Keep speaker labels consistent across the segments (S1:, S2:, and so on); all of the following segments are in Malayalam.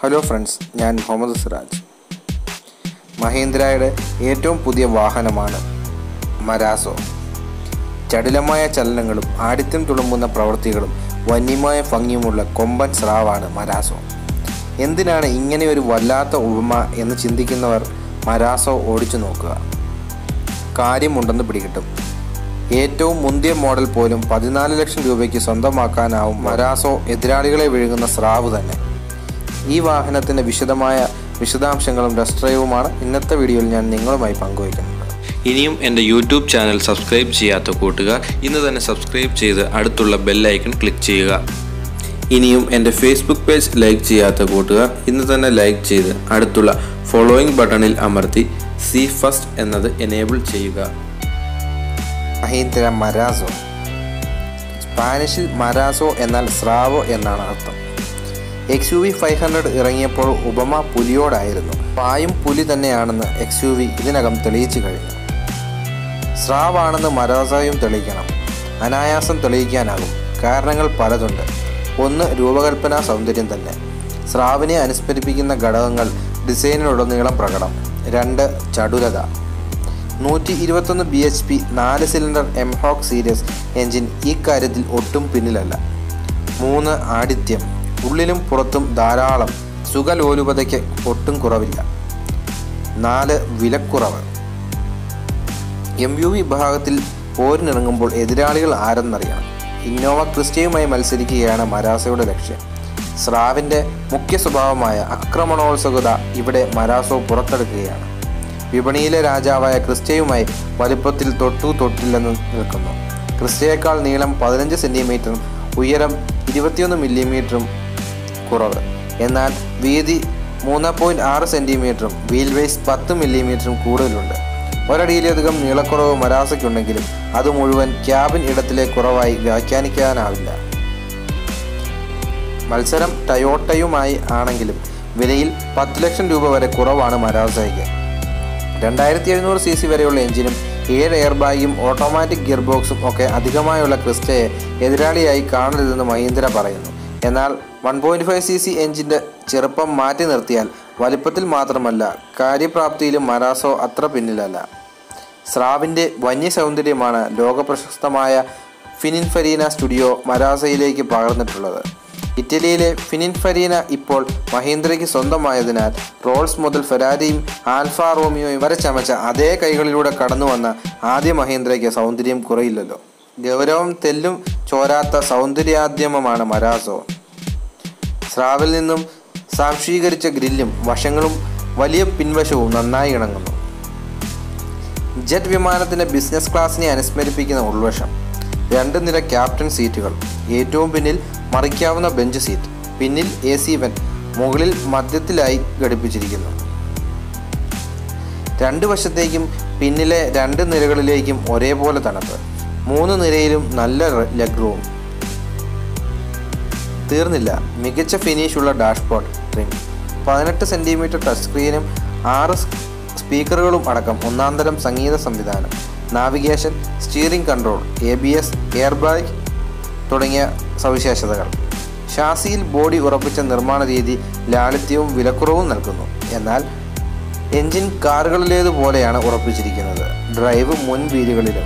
S1: ഹലോ ഫ്രണ്ട്സ് ഞാൻ മുഹമ്മദ് സിറാജ് മഹീന്ദ്രയുടെ ഏറ്റവും പുതിയ വാഹനമാണ് മരാസോ ചടുലമായ ചലനങ്ങളും ആടിത്യം തുളുമ്പുന്ന പ്രവൃത്തികളും വന്യമായ ഭംഗിയുമുള്ള കൊമ്പൻ സ്രാവാണ് മരാസോ എന്തിനാണ് ഇങ്ങനെ ഒരു വല്ലാത്ത ഉപമ എന്ന് ചിന്തിക്കുന്നവർ മരാസോ ഓടിച്ചു നോക്കുക കാര്യമുണ്ടെന്ന് പിടികിട്ടും ഏറ്റവും മുന്തിയ മോഡൽ പോലും പതിനാല് ലക്ഷം രൂപയ്ക്ക് സ്വന്തമാക്കാനാവും മരാസോ എതിരാളികളെ വിഴുങ്ങുന്ന സ്രാവ് തന്നെ ഈ വാഹനത്തിൻ്റെ വിശദമായ വിശദാംശങ്ങളും ടെസ്റ്റ് ഡ്രൈവുമാണ് ഇന്നത്തെ വീഡിയോയിൽ ഞാൻ നിങ്ങളുമായി പങ്കുവയ്ക്കുന്നത്
S2: ഇനിയും എൻ്റെ യൂട്യൂബ് ചാനൽ സബ്സ്ക്രൈബ് ചെയ്യാത്ത കൂട്ടുകാർ ഇന്ന് തന്നെ സബ്സ്ക്രൈബ് ചെയ്ത് അടുത്തുള്ള ബെല്ലൈക്കൺ ക്ലിക്ക് ചെയ്യുക ഇനിയും എൻ്റെ ഫേസ്ബുക്ക് പേജ് ലൈക്ക് ചെയ്യാത്ത കൂട്ടുകാർ ഇന്ന് തന്നെ ലൈക്ക് ചെയ്ത് അടുത്തുള്ള ഫോളോയിങ് ബട്ടണിൽ അമർത്തി സി ഫസ്റ്റ് എന്നത് എനേബിൾ ചെയ്യുക
S1: മഹീന്ദ്ര മരാസോ സ്പാനിഷിൽ മരാസോ എന്നാൽ സ്രാവോ എന്നാണ് അർത്ഥം X U V five hundred ഇറങ്ങിയപ്പോൾ ഉപമ പുലിയോടായിരുന്നു പായും പുലി തന്നെയാണെന്ന് എക്സ് യു വി ഇതിനകം തെളിയിച്ചു കഴിഞ്ഞു സ്രാവാണെന്ന് മരാസോയും തെളിയിക്കണം അനായാസം തെളിയിക്കാനാകും കാരണങ്ങൾ പലതുണ്ട് ഒന്ന് രൂപകൽപ്പന സൗന്ദര്യം തന്നെ സ്രാവിനെ അനുസ്മരിപ്പിക്കുന്ന ഘടകങ്ങൾ ഡിസൈനിലുടനീളം പ്രകടം രണ്ട് ചടുലത നൂറ്റി ഇരുപത്തൊന്ന് ബി എച്ച് പി നാല് സിലിണ്ടർ എംഹോക്ക് സീരീസ് എഞ്ചിൻ ഈ കാര്യത്തിൽ ഒട്ടും പിന്നിലല്ല മൂന്ന് ആഡിത്യം ഉള്ളിലും പുറത്തും ധാരാളം സുഖലോലുപതയ്ക്ക് ഒട്ടും കുറവില്ല നാല് വിലക്കുറവ് എം യു വിഭാഗത്തിൽ പോരിനിറങ്ങുമ്പോൾ എതിരാളികൾ ആരെന്നറിയണം ഇന്നോവ ക്രിസ്റ്റയുമായി മത്സരിക്കുകയാണ് മരാസയുടെ ലക്ഷ്യം സ്രാവിൻ്റെ മുഖ്യ സ്വഭാവമായ ആക്രമണോത്സുകത ഇവിടെ മരാസോ പുറത്തെടുക്കുകയാണ് വിപണിയിലെ രാജാവായ ക്രിസ്റ്റയുമായി വലുപ്പത്തിൽ തൊട്ടു തൊട്ടില്ലെന്ന് നിൽക്കുന്നു ക്രിസ്റ്റയേക്കാൾ നീളം പതിനഞ്ച് സെൻറ്റിമീറ്ററും ഉയരം ഇരുപത്തിയൊന്ന് മില്ലിമീറ്ററും കുറവ് എന്നാൽ വീതി മൂന്ന് പോയിൻറ്റ് ആറ് സെൻറ്റിമീറ്ററും വീൽ വേസ് പത്ത് മില്ലിമീറ്ററും കൂടുതലുണ്ട് ഒരടിയിലധികം നീളക്കുറവ് മരാസയ്ക്കുണ്ടെങ്കിലും അത് മുഴുവൻ ക്യാബിൻ ഇടത്തിലെ കുറവായി വ്യാഖ്യാനിക്കാനാവില്ല മത്സരം ടയോട്ടയുമായി ആണെങ്കിലും വിലയിൽ പത്ത് ലക്ഷം രൂപ വരെ കുറവാണ് മരാസയ്ക്ക് രണ്ടായിരത്തി എഴുന്നൂറ് സി സി വരെയുള്ള എഞ്ചിനും ഏഴ് എയർ ബാഗും ഓട്ടോമാറ്റിക് ഗിയർ ബോക്സും ഒക്കെ അധികമായുള്ള ക്രിസ്റ്റയെ എതിരാളിയായി കാണരുതെന്ന് മഹീന്ദ്ര പറയുന്നു എന്നാൽ one point five C C എഞ്ചിൻ്റെ ചെറുപ്പം മാറ്റി നിർത്തിയാൽ വലിപ്പത്തിൽ മാത്രമല്ല കാര്യപ്രാപ്തിയിലും മരാസോ അത്ര പിന്നിലല്ല സ്രാവിൻ്റെ വന്യ സൗന്ദര്യമാണ് ലോകപ്രശസ്തമായ ഫിനിൻഫരീന സ്റ്റുഡിയോ മരാസയിലേക്ക് പകർന്നിട്ടുള്ളത് ഇറ്റലിയിലെ ഫിനിൻഫരീന ഇപ്പോൾ മഹീന്ദ്രയ്ക്ക് സ്വന്തമായതിനാൽ റോൾസ് മുതൽ ഫെരാരിയും ആൽഫ റോമിയോയും വരെ ചമച്ച അതേ കൈകളിലൂടെ കടന്നു വന്ന ആദ്യ മഹീന്ദ്രയ്ക്ക് സൗന്ദര്യം കുറയില്ലല്ലോ ഗൗരവം തെല്ലും ചോരാത്ത സൗന്ദര്യാദ്യമമാണ് മരാസോ സ്രാവിൽ നിന്നും സാംശീകരിച്ച ഗ്രില്ലും വശങ്ങളും വലിയ പിൻവശവും നന്നായി ഇണങ്ങുന്നു ജെറ്റ് വിമാനത്തിൻ്റെ ബിസിനസ് ക്ലാസ്സിനെ അനുസ്മരിപ്പിക്കുന്ന ഉൾവശം രണ്ട് നിര ക്യാപ്റ്റൻ സീറ്റുകൾ ഏറ്റവും പിന്നിൽ മറിക്കാവുന്ന ബെഞ്ച് സീറ്റ് പിന്നിൽ എ സി വെൻ മുകളിൽ മധ്യത്തിലായി ഘടിപ്പിച്ചിരിക്കുന്നു രണ്ട് വശത്തേക്കും പിന്നിലെ രണ്ട് നിരകളിലേക്കും ഒരേപോലെ തണുപ്പ് മൂന്ന് നിരയിലും നല്ല ലെഗ് റൂം തീർന്നില്ല മികച്ച ഫിനിഷുള്ള ഡാഷ്ബോർഡ് ട്രിം പതിനെട്ട് സെൻറ്റിമീറ്റർ ടച്ച് സ്ക്രീനും ആറ് സ്പീക്കറുകളും അടക്കം ഒന്നാന്തരം സംഗീത സംവിധാനം navigation steering control A B S air bag തുടങ്ങിയ സവിശേഷതകൾ ഷാസിയിൽ ബോഡി ഉറപ്പിച്ച നിർമ്മാണ രീതി ലാളിത്യവും വിലക്കുറവും നൽകുന്നു എന്നാൽ എഞ്ചിൻ കാറുകളിലേതുപോലെയാണ് ഉറപ്പിച്ചിരിക്കുന്നത് ഡ്രൈവ് മുൻ വീലുകളിലും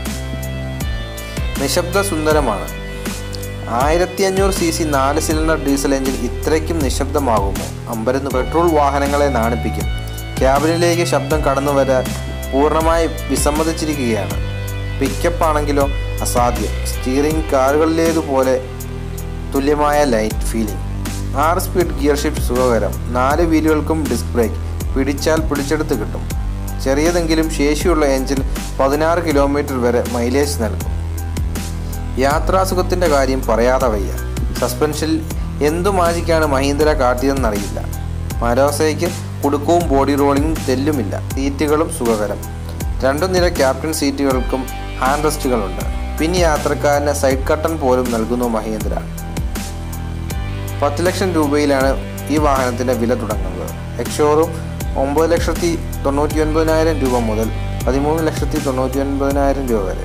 S1: നിശബ്ദ സുന്ദരമാണ് ആയിരത്തി അഞ്ഞൂറ് സി സി നാല് സിലിണ്ടർ ഡീസൽ എഞ്ചിൻ ഇത്രയ്ക്കും നിശബ്ദമാകുമോ അമ്പരന്ന് പെട്രോൾ വാഹനങ്ങളെ നാണിപ്പിക്കും ക്യാബിനിലേക്ക് ശബ്ദം കടന്നു വരാൻ പൂർണ്ണമായി വിസമ്മതിച്ചിരിക്കുകയാണ് പിക്കപ്പ് ആണെങ്കിലോ അസാധ്യം സ്റ്റിയറിംഗ് കാറുകളിലേതുപോലെ തുല്യമായ ലൈറ്റ് ഫീലിംഗ് ആറ് സ്പീഡ് ഗിയർ ഷിഫ്റ്റ് സുഖകരം നാല് വീലുകൾക്കും ഡിസ്ക് ബ്രേക്ക് പിടിച്ചാൽ പിടിച്ചെടുത്ത് കിട്ടും ചെറിയതെങ്കിലും ശേഷിയുള്ള എഞ്ചിൻ പതിനാറ് കിലോമീറ്റർ വരെ മൈലേജ് നൽകും യാത്രാസുഖത്തിൻ്റെ കാര്യം പറയാതെ വയ്യ സസ്പെൻഷനിൽ എന്തു മാജിക്കാണ് മഹീന്ദ്ര കാട്ടിയതെന്നറിയില്ല മരോസയ്ക്ക് കുടുക്കവും ബോഡി റോളിങ്ങും തെല്ലുമില്ല സീറ്റുകളും സുഖകരം രണ്ടു നിര ക്യാപ്റ്റൻ സീറ്റുകൾക്കും ഹാൻഡ് റെസ്റ്റുകളുണ്ട് പിന്നെ യാത്രക്കാരന് സൈഡ് കട്ടൺ പോലും നൽകുന്നു മഹീന്ദ്ര പത്ത് ലക്ഷം രൂപയിലാണ് ഈ വാഹനത്തിൻ്റെ വില തുടങ്ങുന്നത് എക്സോറും ഒമ്പത് ലക്ഷത്തി തൊണ്ണൂറ്റി ഒൻപതിനായിരം രൂപ മുതൽ പതിമൂന്ന് ലക്ഷത്തി തൊണ്ണൂറ്റി ഒൻപതിനായിരം രൂപ വരെ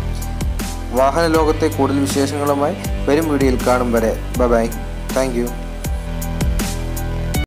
S1: വാഹന ലോകത്തെ കൂടുതൽ വിശേഷങ്ങളുമായി വരും വീഡിയോയിൽ കാണും വരെ ബൈ താങ്ക് യു